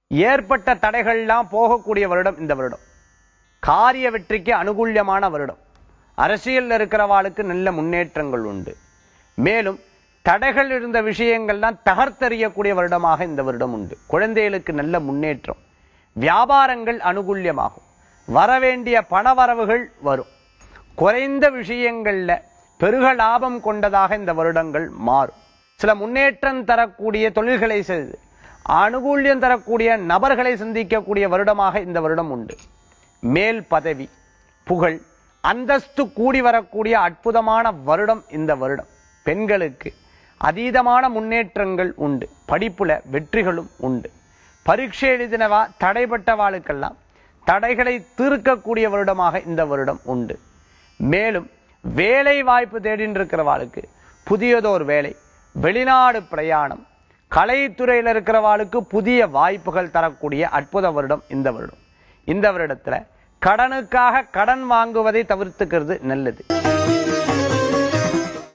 ஏற்பட்ட தடைகள்லாம் போகக்கூடிய வருடம் இந்த வருடம் காரிய வெற்றிக்கு அனுகூல்யமான வருடம் அரசியல்ல இருக்கிறவாளுக்கு நல்ல முன்னேற்றங்கள் உண்டு மேலும் தடைகள் இருந்த விஷயங்கள்லாம் தகர்த்தெறியக்கூடிய வருடமாக இந்த வருடம் உண்டு குழந்தைகளுக்கு நல்ல முன்னேற்றம் வியாபாரங்கள் அனுகூல்யமாகும் வரவேண்டிய பணவரவுகள் வரும் குறைந்த விஷயங்கள்ல பெருக லாபம் கொண்டதாக இந்த வருடங்கள் மாறும் சில முன்னேற்றம் தரக்கூடிய தொழில்களை செய்து அனுகூல்யம் தரக்கூடிய நபர்களை சந்திக்கக்கூடிய வருடமாக இந்த வருடம் உண்டு மேல் பதவி புகழ் அந்தஸ்து கூடி வரக்கூடிய அற்புதமான வருடம் இந்த வருடம் பெண்களுக்கு அதீதமான முன்னேற்றங்கள் உண்டு படிப்புல வெற்றிகளும் உண்டு பரீட்சை எழுதினவா தடைப்பட்டவாளுக்கெல்லாம் தடைகளை தீர்க்கக்கூடிய வருடமாக இந்த வருடம் உண்டு மேலும் வேலை வாய்ப்பு தேடின்னு இருக்கிறவாளுக்கு புதியதோர் வேலை வெளிநாடு பிரயாணம் கலைத்துறையில் இருக்கிறவாளுக்கு புதிய வாய்ப்புகள் தரக்கூடிய அற்புத வருடம் இந்த வருடம் இந்த வருடத்துல கடனுக்காக கடன் வாங்குவதை தவிர்த்துக்கிறது நல்லது